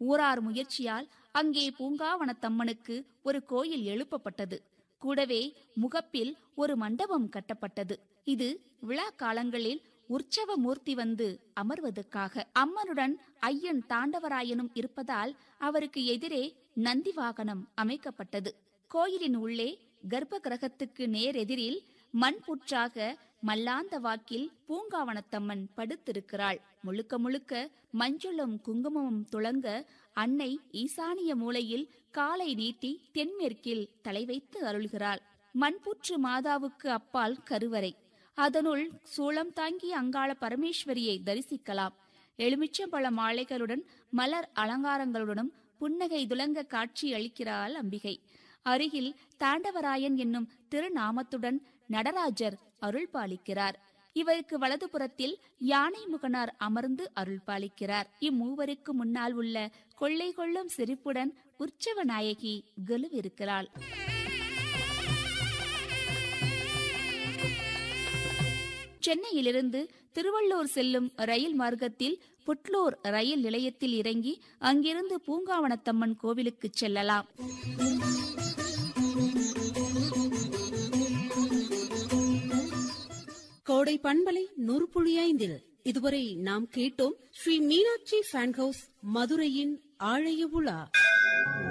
ஊரார் முயற்சியால் அங்கே பூங்காவனத்தம்மனுக்கு ஒரு கோயில் எழுப்பப்பட்டது கூடவே முகப்பில் ஒரு மண்டபம் கட்டப்பட்டது இது விழா காலங்களில் உற்சவ மூர்த்தி வந்து அமர்வதற்காக அம்மனுடன் ஐயன் தாண்டவராயனும் இருப்பதால் அவருக்கு எதிரே நந்தி வாகனம் அமைக்கப்பட்டது கோயிலின் உள்ளே கர்ப்ப கிரகத்துக்கு நேரெதிரில் மண் புற்றாக மல்லாந்த வாக்கில் பூங்காவனத்தம்மன் படுத்திருக்கிறாள் முழுக்க முழுக்க மஞ்சளும் குங்குமமும் துளங்க அன்னை ஈசானிய மூலையில் காலை நீட்டி தென்மேற்கில் தலை வைத்து அருள்கிறாள் மண்புற்று மாதாவுக்கு அப்பால் கருவறை அதனுள் சூளம் தாங்கி அங்காள பரமேஸ்வரியை தரிசிக்கலாம் எலுமிச்சம்பழ மாலைகளுடன் மலர் அலங்காரங்களுடனும் புன்னகை துலங்க காட்சி அளிக்கிறாள் அம்பிகை அருகில் தாண்டவராயன் என்னும் திருநாமத்துடன் நடராஜர் அருள் பாலிக்கிறார் இவருக்கு வலதுபுறத்தில் யானை முகனார் அமர்ந்து அருள் பாலிக்கிறார் இம்மூவருக்கு முன்னால் உள்ள கொள்ளை கொள்ளும் சிரிப்புடன் உற்சவ நாயகி கெலுவிருக்கிறாள் சென்னையிலிருந்து திருவள்ளூர் செல்லும் ரயில் மார்க்கத்தில் புட்லூர் ரயில் நிலையத்தில் இறங்கி அங்கிருந்து பூங்காவனத்தம்மன் கோவிலுக்கு செல்லலாம் கோடை பண்பலை நூறு புள்ளி ஐந்தில் இதுவரை நாம் கேட்டோம் ஸ்ரீ மீனாட்சி ஃபேன் ஹவுஸ் மதுரையின் ஆழைய உலா